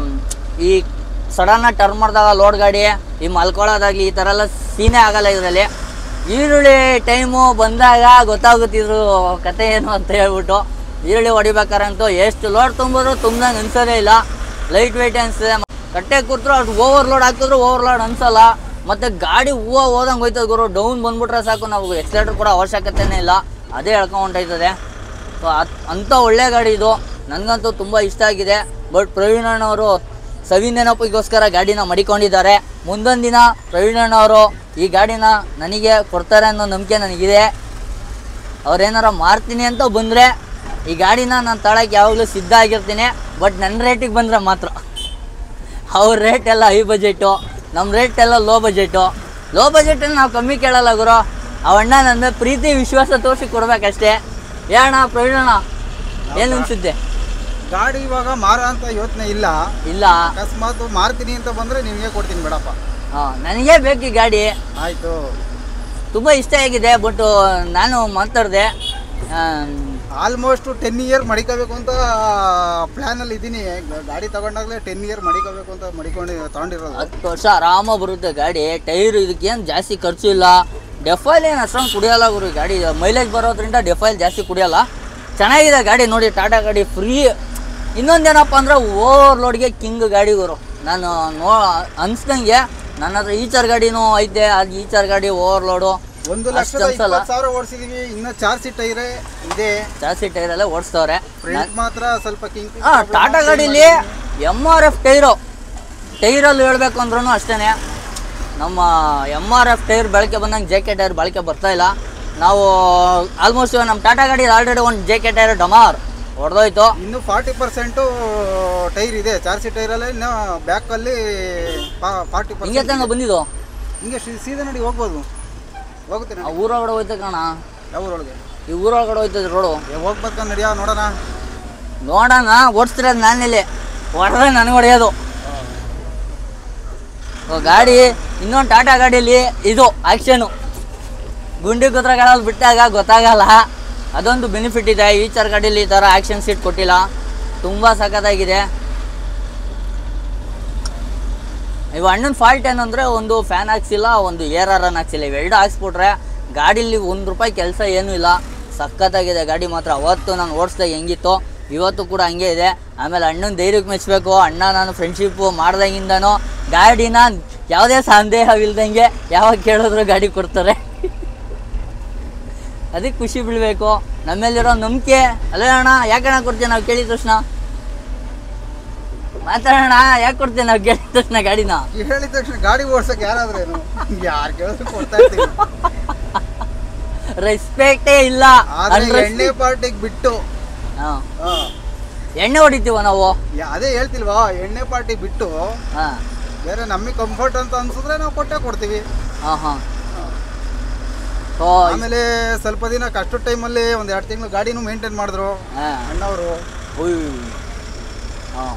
ಈ ಸಡನ್ನಾಗಿ ಟರ್ನ್ ಮಾಡಿದಾಗ ಲೋಡ್ ಗಾಡಿ ಈ ಮಲ್ಕೊಳ್ಳೋದಾಗಲಿ ಈ ಥರ ಎಲ್ಲ ಸೀನೇ ಆಗಲ್ಲ ಇದರಲ್ಲಿ ಈರುಳ್ಳಿ ಟೈಮು ಬಂದಾಗ ಗೊತ್ತಾಗುತ್ತಿದ್ರು ಕತೆ ಏನು ಅಂತ ಹೇಳ್ಬಿಟ್ಟು ಈರುಳ್ಳಿ ಹೊಡಿಬೇಕಾರಂತೂ ಎಷ್ಟು ಲೋಡ್ ತುಂಬಿದ್ರು ತುಂಬ್ದಂಗೆ ಅನ್ಸೋದೇ ಇಲ್ಲ ಲೈಟ್ ವೆಯ್ಟ್ ಅನ್ಸುತ್ತೆ ಕಟ್ಟೆ ಕೂತ್ರು ಅಷ್ಟು ಓವರ್ಲೋಡ್ ಹಾಕಿದ್ರು ಓವರ್ಲೋಡ್ ಅನ್ಸಲ್ಲ ಮತ್ತು ಗಾಡಿ ಹೂವು ಹೋದಂಗೆ ಹೋಯ್ತದೆ ಗುರು ಡೌನ್ ಬಂದ್ಬಿಟ್ರೆ ಸಾಕು ನಾವು ಎಕ್ಸ್ಲೇಟರ್ ಕೂಡ ಅವಶ್ಯಕತೆನೇ ಇಲ್ಲ ಅದೇ ಎಳ್ಕೊಂಡು ಹೊಂಟೈತದೆ ಸೊ ಅತ್ ಅಂಥ ಒಳ್ಳೆ ಗಾಡಿ ಇದು ನನಗಂತೂ ತುಂಬ ಇಷ್ಟ ಆಗಿದೆ ಬಟ್ ಪ್ರವೀಣ್ ಅಣ್ಣವರು ಸವಿನೆನಪಿಗೋಸ್ಕರ ಗಾಡಿನ ಮಡಿಕೊಂಡಿದ್ದಾರೆ ಮುಂದೊಂದು ದಿನ ಪ್ರವೀಣ್ ಅಣ್ಣವರು ಈ ಗಾಡಿನ ನನಗೆ ಕೊಡ್ತಾರೆ ಅನ್ನೋ ನಂಬಿಕೆ ನನಗಿದೆ ಅವ್ರೇನಾರ ಮಾರ್ತೀನಿ ಅಂತ ಬಂದರೆ ಈ ಗಾಡಿನ ನಾನು ತಗೊಳಕ್ಕೆ ಯಾವಾಗಲೂ ಸಿದ್ಧ ಆಗಿರ್ತೀನಿ ಬಟ್ ನನ್ನ ರೇಟಿಗೆ ಬಂದರೆ ಮಾತ್ರ ಅವ್ರ ರೇಟ್ ಎಲ್ಲ ಹೈ ಬಜೆಟು ನಮ್ಮ ರೇಟ್ ಎಲ್ಲ ಲೋ ಬಜೆಟು ಲೋ ಬಜೆಟಲ್ಲಿ ನಾವು ಕಮ್ಮಿ ಕೇಳಲ್ಲ ಗುರು ಅವಣ್ಣ ನನ್ನ ಮೇಲೆ ಪ್ರೀತಿ ವಿಶ್ವಾಸ ತೋರಿಸಿ ಕೊಡ್ಬೇಕಷ್ಟೇ ಏಣ ಪ್ರವೀಣಣ್ಣ ಏನು ಅನ್ಸುತ್ತೆ ಗಾಡಿ ಇವಾಗ ಮಾರ ಅಂತ ಯೋಚನೆ ಇಲ್ಲ ಇಲ್ಲ ಅಕಸ್ಮಾತ್ ಮಾರ್ತೀನಿ ಅಂತ ಬಂದರೆ ನಿಮಗೆ ಕೊಡ್ತೀನಿ ಬೇಡಪ್ಪ ಹಾಂ ನನಗೆ ಬೇಕು ಈ ಗಾಡಿ ಆಯಿತು ತುಂಬ ಇಷ್ಟ ಆಗಿದೆ ಬಟ್ ನಾನು ಮಾತಾಡಿದೆ ಆಲ್ಮೋಸ್ಟ್ ಟೆನ್ ಇಯರ್ ಮಡಿಕೋಬೇಕು ಅಂತ ಪ್ಲ್ಯಾನಲ್ಲಿ ಇದ್ದೀನಿ ಗಾಡಿ ತಗೊಂಡಾಗಲೇ ಟೆನ್ ಇಯರ್ ಮಡಿಕೋಬೇಕು ಅಂತ ಮಡಿಕೊಂಡು ತಗೊಂಡಿರೋದು ಹತ್ತು ವರ್ಷ ಆರಾಮಾಗಿ ಬರುತ್ತೆ ಗಾಡಿ ಟೈರ್ ಇದಕ್ಕೇನು ಜಾಸ್ತಿ ಖರ್ಚು ಇಲ್ಲ ಡೆಫೈಲ್ ಏನು ಅಷ್ಟೊಂದು ಕುಡಿಯಲ್ಲ ಗುರು ಈ ಗಾಡಿ ಮೈಲೇಜ್ ಬರೋದ್ರಿಂದ ಡೆಫೈಲ್ ಜಾಸ್ತಿ ಕುಡಿಯಲ್ಲ ಚೆನ್ನಾಗಿದೆ ಗಾಡಿ ನೋಡಿ ಟಾಟಾ ಗಾಡಿ ಫ್ರೀ ಇನ್ನೊಂದೇನಪ್ಪ ಅಂದ್ರೆ ಓವರ್ಲೋಡ್ಗೆ ಕಿಂಗ್ ಗಾಡಿ ಗುರು ನಾನು ನೋ ಅನ್ಸ್ದಂಗೆ ನನ್ನ ಹತ್ರ ಈಚರ್ ಗಾಡಿನೂ ಐತೆ ಅದು ಈಚರ್ ಗಾಡಿ ಓವರ್ಲೋಡು ಒಂದು ಲಕ್ಷದ ಅಷ್ಟು ಅನ್ಸಲ್ಲ ಇಪ್ಪತ್ತು ಸಾವಿರ ಓಡಿಸಿದೀವಿ ಇನ್ನು ಚಾರ್ ಸೀಟ್ ಟೈರೇ ಇದೆ ಜಾಸ್ತಿ ಟೈರಲ್ಲೇ ಓಡಿಸ್ತವ್ರೆ ಫ್ರಂಟ್ ಮಾತ್ರ ಸ್ವಲ್ಪ ಕಿಂಗ್ ಹಾಂ ಟಾಟಾ ಗಾಡೀಲಿ ಎಮ್ ಆರ್ ಎಫ್ ಟೈರು ಟೈರಲ್ಲಿ ಹೇಳ್ಬೇಕು ಅಂದ್ರೂ ಅಷ್ಟೇ ನಮ್ಮ ಎಮ್ ಆರ್ ಎಫ್ ಟೈರ್ ಬಳಕೆ ಬಂದಂಗೆ ಜೆ ಕೆ ಟೈರ್ ಬಳಕೆ ಬರ್ತಾ ಇಲ್ಲ ನಾವು ಆಲ್ಮೋಸ್ಟ್ ನಮ್ಮ ಟಾಟಾ ಗಾಡಿ ಆಲ್ರೆಡಿ ಒಂದು ಜೆ ಕೆ ಟೈರ್ ಡಮಾರ್ ಹೊಡೆದೋಯ್ತು ಇನ್ನು ಫಾರ್ಟಿ ಪರ್ಸೆಂಟು ಟೈರ್ ಇದೆ ಚಾರ್ ಸೀಟ್ ಟೈರಲ್ಲಿ ಇನ್ನು ಬ್ಯಾಕಲ್ಲಿ ಫಾರ್ಟಿ ಹಿಂಗೆ ಪರ್ಸೆಂಟ್ ತಾನೆ ಬಂದಿದ್ದು ಹಿಂಗೆ ಶೀ- ಸೀದಾ ನಡಿ ಹೋಗ್ಬೋದು ಹೋಗುತ್ತೆ ಆ ನಡಿ ಊರೊಳಗಡೆ ಹೋಯ್ತು ಕಣ ಯಾವ ಊರೊಳಗೆ ಈ ಊರೊಳಗಡೆ ಹೋಯ್ತದೆ ರೋಡು ಏ, ಹೋಗ್ಬೇಕ ನಡಿಯ ನೋಡೋಣ ನೋಡೋಣ ಓಡಿಸ್ತಿರೋದು ನಾನಿಲ್ಲಿ ಹೊಡೆದ್ರೆ ನನಗೆ ಹೊಡೆಯೋದು ಓ, ಗಾಡಿ ಇನ್ನೊಂದು ಟಾಟಾ ಗಾಡಿಯಲ್ಲಿ ಇದು ಆಕ್ಷನು ಗುಂಡಿ ಕುತ್ರಗಳಲ್ಲಿ ಬಿಟ್ಟಾಗ ಗೊತ್ತಾಗಲ್ಲ ಅದೊಂದು ಬೆನಿಫಿಟ್ ಇದೆ ಈಚರ್ ಗಾಡೀಲಿ ಈ ಥರ ಆಕ್ಷನ್ ಸೀಟ್ ಕೊಟ್ಟಿಲ್ಲ ತುಂಬ ಸಖತ್ತಾಗಿದೆ ಇವು ಅಣ್ಣನ ಫಾಲ್ಟ್ ಏನಂದರೆ ಒಂದು ಫ್ಯಾನ್ ಹಾಕ್ಸಿಲ್ಲ ಒಂದು ಏರ್ ಆರ್ ಹಾಕ್ಸಿಲ್ಲ ಇವೆರಡು ಹಾಕ್ಸ್ಬಿಟ್ರೆ ಗಾಡೀಲಿ ಒಂದು ರೂಪಾಯಿ ಕೆಲಸ ಏನೂ ಇಲ್ಲ ಸಖತ್ತಾಗಿದೆ ಗಾಡಿ ಮಾತ್ರ ಅವತ್ತು ನಾನು ಓಡಿಸ್ದಾಗ ಹೆಂಗಿತ್ತು ಇವತ್ತು ಕೂಡ ಹಂಗೆ ಇದೆ ಆಮೇಲೆ ಅಣ್ಣನ ಧೈರ್ಯಕ್ಕೆ ಮೆಚ್ಚಬೇಕು ಅಣ್ಣ ನಾನು ಫ್ರೆಂಡ್ಶಿಪ್ಪು ಮಾಡ್ದಾಗಿಂದನೂ ಗಾಡಿನ ಯಾವುದೇ ಸಂದೇಹವಿಲ್ದಂಗೆ ಯಾವಾಗ ಕೇಳಿದ್ರು ಗಾಡಿ ಕೊಡ್ತಾರೆ ಅದಕ್ಕೆ ಖುಷಿ ಬೀಳಬೇಕು ನಮ್ಮಲ್ಲಿರೋ ನಂಬಿಕೆ ಅಲ್ಲೇ ಅಣ್ಣ ಯಾಕಣ್ಣ ಕೊಡ್ತೀವಿ ನಾವು ಕೇಳಿದ ತಕ್ಷಣ ಮಾತಾಡೋಣ ಯಾಕೆ ಕೊಡ್ತೀವಿ ನಾವು ಕೇಳಿದ ತಕ್ಷಣ ಗಾಡಿನ ಈ ಹೇಳಿದ ತಕ್ಷಣ ಗಾಡಿ ಓಡ್ಸಕ್ ಯಾರಾದ್ರೇನು ಯಾರು ಕೇಳಿದ್ರು ಕೊಡ್ತಾ ಇರ್ತೀವಿ ರೆಸ್ಪೆಕ್ಟೇ ಇಲ್ಲ ಆದ್ರೆ Unrespect- ಎಣ್ಣೆ ಪಾರ್ಟಿಗೆ ಬಿಟ್ಟು ಹಾ. ಹಾ. ಎಣ್ಣೆ ಹೊಡಿತೀವ ನಾವು ಯಾ- ಅದೇ ಹೇಳ್ತಿಲ್ವಾ ಎಣ್ಣೆ ಪಾರ್ಟಿ ಬಿಟ್ಟು ಹಾ ಬೇರೆ ನಮಗೆ ಕಂಫರ್ಟ್ ಅಂತ ಅನ್ಸಿದ್ರೆ ನಾವು ಕೊಟ್ಟೆ ಕೊಡ್ತೀವಿ ಹಾ ಹಾ ಓ ಆಮೇಲೆ ಸ್ವಲ್ಪ ದಿನ ಕಷ್ಟ ಟೈಮಲ್ಲಿ ಒಂದ್ ಎರಡು ತಿಂಗಳು ಗಾಡಿನೂ ಮೇಂಟೈನ್ ಮಾಡಿದ್ರು ಹಾ ಅಣ್ಣವರು ಉಯ್ ಹಾಂ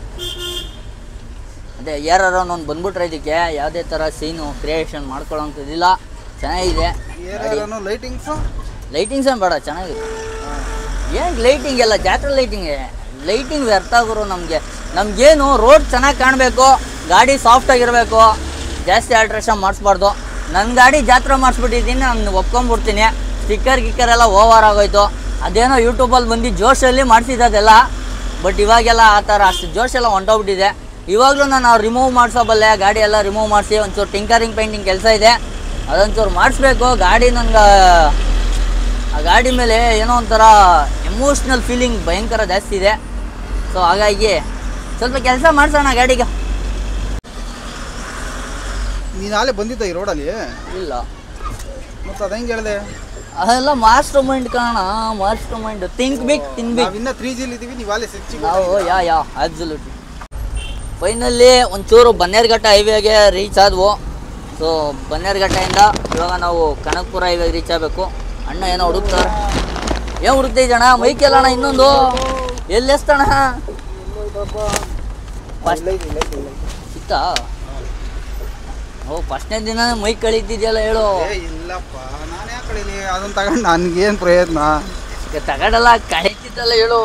ಅದೇ ಯಾರು ಒಂದು ಬಂದ್ಬಿಟ್ರೆ ಇದಕ್ಕೆ ಯಾವುದೇ ಥರ ಸೀನು ಕ್ರಿಯೇಷನ್ ಮಾಡ್ಕೊಳ್ಳೋಂಥದ್ದಿಲ್ಲ ಚೆನ್ನಾಗಿದೆ ಏನಾದ್ರು ಲೈಟಿಂಗ್ಸು ಲೈಟಿಂಗ್ಸ್ ಏನು ಬೇಡ ಚೆನ್ನಾಗಿದೆ ಏನು ಲೈಟಿಂಗ್ ಎಲ್ಲ ಜಾತ್ರೆ ಲೈಟಿಂಗ್ ಲೈಟಿಂಗ್ ವ್ಯರ್ಥ ಗುರು ನಮಗೆ ನಮಗೇನು ರೋಡ್ ಚೆನ್ನಾಗಿ ಕಾಣಬೇಕು ಗಾಡಿ ಸಾಫ್ಟ್ ಆಗಿರಬೇಕು ಜಾಸ್ತಿ ಆಲ್ಟ್ರೇಷನ್ ಮಾಡಿಸ್ಬಾರ್ದು ನನ್ನ ಗಾಡಿ ಜಾತ್ರೆ ಮಾಡಿಸ್ಬಿಟ್ಟಿದ್ದೀನಿ ನಾನು ಒಪ್ಕೊಂಡ್ಬಿಡ್ತೀನಿ ಸ್ಟಿಕ್ಕರ್ ಗಿಕ್ಕರ್ ಎಲ್ಲ ಓವರ್ ಆಗೋಯ್ತು ಅದೇನೋ ಯೂಟ್ಯೂಬಲ್ಲಿ ಬಂದು ಜೋಶಲ್ಲಿ ಮಾಡಿಸಿದ್ದೆಲ್ಲ ಬಟ್ ಇವಾಗೆಲ್ಲ ಆ ಥರ ಅಷ್ಟು ಜೋಶೆಲ್ಲ ಹೊಂಟೋಗ್ಬಿಟ್ಟಿದೆ ಇವಾಗಲೂ ನಾನು ರಿಮೂವ್ ಮಾಡಿಸೋಬಲ್ಲೆ ಗಾಡಿ ಎಲ್ಲ ರಿಮೂವ್ ಮಾಡಿಸಿ ಒಂಚೂರು ಟಿಂಕರಿಂಗ್ ಪೇಂಟಿಂಗ್ ಕೆಲಸ ಇದೆ ಅದೊಂಚೂರು ಮಾಡಿಸ್ಬೇಕು ಗಾಡಿ ನಂಗೆ ಆ ಗಾಡಿ ಮೇಲೆ ಏನೋ ಒಂಥರ ಎಮೋಷ್ನಲ್ ಫೀಲಿಂಗ್ ಭಯಂಕರ ಜಾಸ್ತಿ ಇದೆ ಸೊ ಹಾಗಾಗಿ ಸ್ವಲ್ಪ ಕೆಲಸ ಮಾಡಿಸೋಣ ಗಾಡಿಗೆ ನೀನು ನಾಳೆ ಬಂದಿದ್ದ ಈ ರೋಡಲ್ಲಿ ಇಲ್ಲ ಮತ್ತೆ ಅದ ಹೆಂಗೆ ಹೇಳಿದೆ ಅದೆಲ್ಲ ಮಾಸ್ಟರ್ ಮೈಂಡ್ ಕಾಣ master mind think big think big ನಾವಿನ್ನ ತ್ರೀ ಜಿಲ್ ಇದೀವಿ ನೀವು ಅಲ್ಲಿ ಸಿಕ್ಸ್ ನಾವು ಯಾ ಯಾ ಆಬ್ಸಲ್ಯೂಟ್ಲಿ ಫೈನಲ್ಲಿ ಒಂಚೂರು ಬನ್ನೇರ್ಘಟ್ಟ ಹೈವೇಗೆ ರೀಚ್ ಆದವು ಸೊ ಬನ್ನೇರ್ಘಟ್ಟದಿಂದ ಇವಾಗ ನಾವು ಕನಕಪುರ ಹೈವೇಗೆ ರೀಚ್ ಆಗಬೇಕು ಅಣ್ಣ ಏನೋ ಹುಡುಕ್ತಾರೆ ಏನು ಹುಡುಕ್ತಾ ಇದ್ದಣ್ಣ ಮೈಕೆಲ್ಲ ಅಣ್ಣ ಇನ್ನೊಂದು ಎಲ್ಲೆಸ್ತಣ್ಣ ಸಿಕ್ತಾ ಓ ಫಸ್ಟ್ನೇ ದಿನ ಮೈಕ್ ಕಳೀತಿದ್ಯಲ್ಲ ಹೇಳು ಏ ಇಲ್ಲಪ್ಪ ನಾನು ಯಾಕೆ ಕಳೀಲಿ ಅದನ್ನ ತಗೊಂಡು ನನ್ಗೇನು ಪ್ರಯತ್ನ ಈಗ ತಗಡಲ್ಲ ಕಳೀತಿದ್ದಲ್ಲ ಹೇಳು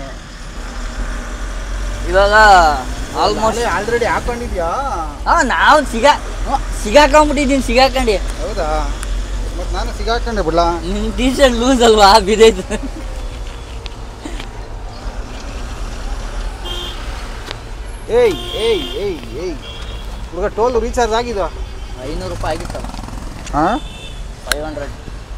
ಇವಾಗ ಆಲ್ಮೋಸ್ಟ್ ಆಲ್ರೆಡಿ ಹಾಕೊಂಡಿದ್ಯಾ ಹಾಂ ನಾವು ಸಿಗಾ ಸಿಗಾಕೊಂಬಿಟ್ಟಿದ್ದೀನಿ ಸಿಗಾಕೊಂಡು ಹೌದಾ ಮತ್ತೆ ನಾನು ಸಿಗಾಕೊಂಡೆ ಬಿಡ್ಲಾ ನಿನ್ನ ಟೀ ಶರ್ಟ್ ಲೂಸ್ ಅಲ್ವಾ ಬಿದ್ದೈತೆ ಏಯ್ ಏಯ್ ಏಯ್ ಏಯ್ ಹುಡುಗ ಟೋಲ್ ರೀಚಾರ್ಜ್ ಆಗಿದ ಐನೂರು ರೂಪಾಯಿ ಆಗಿತ್ತಲ್ಲ ಹಾಂ ಫೈವ್ ಹಂಡ್ರೆಡ್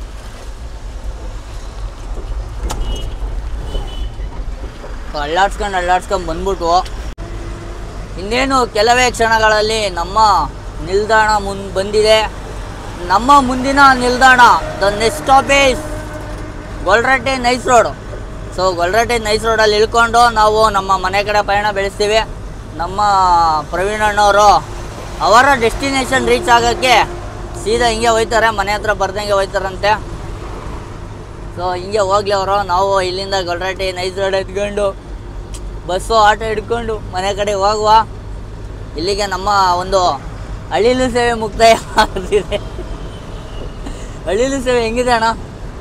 ಅಳ್ಳಾಡ್ಸ್ಕೊಂಡು ಅಳ್ಳಾಡ್ಸ್ಕೊಂಡು ಬಂದ್ಬಿಟ್ಟು ಇನ್ನೇನು ಕೆಲವೇ ಕ್ಷಣಗಳಲ್ಲಿ ನಮ್ಮ ನಿಲ್ದಾಣ ಮುನ್ ಬಂದಿದೆ ನಮ್ಮ ಮುಂದಿನ ನಿಲ್ದಾಣ the next stoppage Gollarahatti nice road so Gollarahatti nice ರೋಡಲ್ಲಿ ಇಳ್ಕೊಂಡು ನಾವು ನಮ್ಮ ಮನೆ ಕಡೆ ಪಯಣ ಬೆಳೆಸ್ತೀವಿ ನಮ್ಮ ಪ್ರವೀಣ್ ಅಣ್ಣವರು ಅವರ ಡೆಸ್ಟಿನೇಷನ್ ರೀಚ್ ಆಗೋಕ್ಕೆ ಸೀದಾ ಹಿಂಗೆ ಹೋಯ್ತಾರೆ ಮನೆ ಹತ್ರ ಬರ್ದಂಗೆ ಹೋಯ್ತಾರಂತೆ ಸೊ ಹಿಂಗೆ ಹೋಗ್ಲಿ ಅವರು ನಾವು ಇಲ್ಲಿಂದ ಗೊಲ್ರಟ್ಟಿ ನೈಸ್ ರೋಡ್ ಎತ್ಕೊಂಡು ಬಸ್ಸು ಆಟೋ ಹಿಡ್ಕೊಂಡು ಮನೆ ಕಡೆ ಹೋಗುವ ಇಲ್ಲಿಗೆ ನಮ್ಮ ಒಂದು ಅಳಿಲು ಸೇವೆ ಮುಕ್ತಾಯ ಆಗ್ತಿದೆ ಅಳಿಲು ಸೇವೆ ಹೆಂಗಿದೆ ಅಣ್ಣ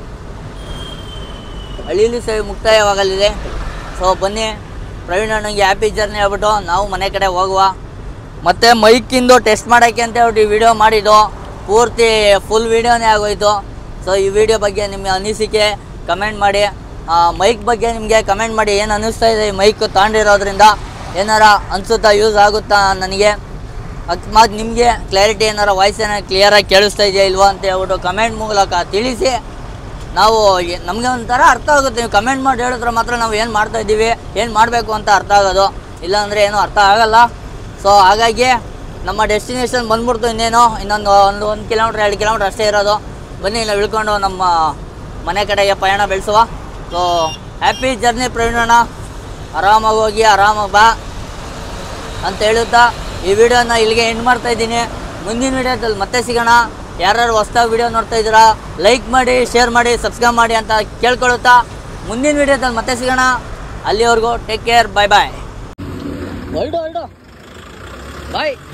ಅಳಿಲು ಸೇವೆ ಮುಕ್ತಾಯವಾಗಲಿದೆ ಸೊ ಬನ್ನಿ ಪ್ರವೀಣ್ ಅಣ್ಣಂಗೆ ಹ್ಯಾಪಿ ಜರ್ನಿ ಹೇಳ್ಬಿಟ್ಟು ನಾವು ಮನೆ ಕಡೆ ಹೋಗುವ ಮತ್ತು ಮೈಕಿಂದು ಟೆಸ್ಟ್ ಮಾಡೋಕ್ಕೆ ಅಂತ ಹೇಳ್ಬಿಟ್ಟು ಈ ವಿಡಿಯೋ ಮಾಡಿದ್ದು ಪೂರ್ತಿ ಫುಲ್ ವಿಡಿಯೋನೇ ಆಗೋಯ್ತು ಸೊ ಈ ವಿಡಿಯೋ ಬಗ್ಗೆ ನಿಮ್ಮ ಅನಿಸಿಕೆ ಕಮೆಂಟ್ ಮಾಡಿ ಮೈಕ್ ಬಗ್ಗೆ ನಿಮಗೆ ಕಮೆಂಟ್ ಮಾಡಿ ಏನು ಅನ್ನಿಸ್ತಾ ಇದೆ ಈ ಮೈಕ್ ತಗೊಂಡಿರೋದ್ರಿಂದ ಏನಾರ ಅನಿಸುತ್ತಾ ಯೂಸ್ ಆಗುತ್ತಾ ನನಗೆ ಅಕಸ್ಮಾತ್ ನಿಮಗೆ ಕ್ಲಾರಿಟಿ ಏನಾರ ವಾಯ್ಸ್ ಏನಾರ ಕ್ಲಿಯರಾಗಿ ಕೇಳಿಸ್ತಾ ಇದೆಯಾ ಇಲ್ವಾ ಅಂತ ಹೇಳ್ಬಿಟ್ಟು ಕಮೆಂಟ್ ಮೂಲಕ ತಿಳಿಸಿ ನಾವು ಎ- ನಮಗೆ ಒಂಥರ ಅರ್ಥ ಆಗುತ್ತೆ ನೀವು ಕಮೆಂಟ್ ಮಾಡಿ ಹೇಳಿದ್ರೆ ಮಾತ್ರ ನಾವು ಏನು ಮಾಡ್ತಾ ಇದ್ದೀವಿ ಏನು ಮಾಡಬೇಕು ಅಂತ ಅರ್ಥ ಆಗೋದು ಇಲ್ಲಾಂದರೆ ಏನೂ ಅರ್ಥ ಆಗಲ್ಲ ಸೊ ಹಾಗಾಗಿ ನಮ್ಮ ಡೆಸ್ಟಿನೇಷನ್ ಬಂದ್ಬಿಡ್ತು ಇನ್ನೇನು ಇನ್ನೊಂದು ಒಂದು ಒಂದು ಕಿಲೋಮೀಟ್ರ್ ಎರಡು ಕಿಲೋಮೀಟ್ರ್ ಅಷ್ಟೇ ಇರೋದು ಬನ್ನಿ ನಾವು ಇಳ್ಕೊಂಡು ನಮ್ಮ ಮನೆ ಕಡೆಗೆ ಪಯಣ ಬೆಳೆಸುವ ಸೊ ಹ್ಯಾಪಿ ಜರ್ನಿ ಪ್ರವೀಣಣ್ಣ ಆರಾಮಾಗಿ ಹೋಗಿ ಆರಾಮಾಗಿ ಬಾ ಅಂತ ಹೇಳುತ್ತಾ ಈ ವಿಡಿಯೋನ ಇಲ್ಲಿಗೆ ಎಂಡ್ ಮಾಡ್ತಾ ಇದ್ದೀನಿ ಮುಂದಿನ ವಿಡಿಯೋದಲ್ಲಿ ಮತ್ತೆ ಸಿಗೋಣ ಯಾರ್ಯಾರು ಹೊಸ್ದಾಗಿ ವಿಡಿಯೋ ನೋಡ್ತಾ ಇದ್ದೀರಾ ಲೈಕ್ ಮಾಡಿ ಶೇರ್ ಮಾಡಿ ಸಬ್ಸ್ಕ್ರೈಬ್ ಮಾಡಿ ಅಂತ ಕೇಳ್ಕೊಳ್ಳುತ್ತಾ ಮುಂದಿನ ವಿಡಿಯೋದಲ್ಲಿ ಮತ್ತೆ ಸಿಗೋಣ ಅಲ್ಲಿವರೆಗೂ ಟೇಕ್ ಕೇರ್ ಬಾಯ್ ಬಾಯ್ ಹೊಲ್ಡು ಹೊಲ್ಡು ಬಾಯ್